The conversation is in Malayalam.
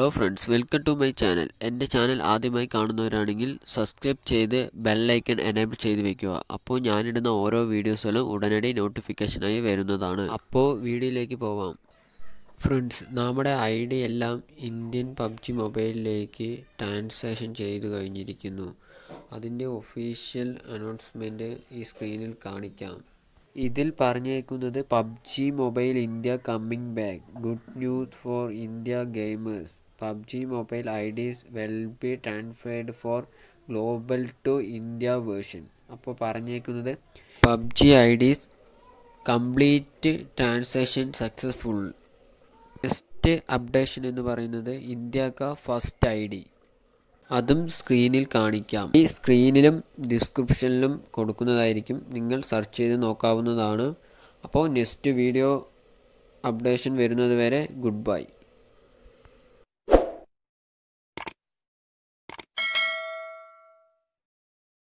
hello friends welcome to my channel എൻ്റെ ചാനൽ ആദ്യമായി കാണുന്നവരാണെങ്കിൽ സബ്സ്ക്രൈബ് ചെയ്ത് ബെല്ലൈക്കൺ എനേബിൾ ചെയ്ത് വെക്കുക അപ്പോൾ ഞാനിടുന്ന ഓരോ വീഡിയോസുകളും ഉടനടി നോട്ടിഫിക്കേഷനായി വരുന്നതാണ് അപ്പോൾ വീഡിയോയിലേക്ക് പോവാം ഫ്രണ്ട്സ് നമ്മുടെ ഐ ഡി എല്ലാം ഇന്ത്യൻ പബ്ജി മൊബൈലിലേക്ക് ട്രാൻസാക്ഷൻ ചെയ്തു കഴിഞ്ഞിരിക്കുന്നു അതിൻ്റെ ഒഫീഷ്യൽ അനൗൺസ്മെൻറ്റ് ഈ സ്ക്രീനിൽ കാണിക്കാം ഇതിൽ പറഞ്ഞേക്കുന്നത് PUBG mobile India coming back good news for India gamers PUBG mobile I Ds will be transferred for global to India version അപ്പോൾ പറഞ്ഞേക്കുന്നത് PUBG I Ds complete transaction successful next updation എന്ന് പറയുന്നത് ഇന്ത്യക്ക ഫസ്റ്റ് ഐ ഡി അതും സ്ക്രീനിൽ കാണിക്കാം ഈ സ്ക്രീനിലും ഡിസ്ക്രിപ്ഷനിലും കൊടുക്കുന്നതായിരിക്കും നിങ്ങൾ സെർച്ച് ചെയ്ത് നോക്കാവുന്നതാണ് അപ്പോൾ നെക്സ്റ്റ് വീഡിയോ അപ്ഡേഷൻ വരുന്നത് വരെ ഗുഡ് ബൈ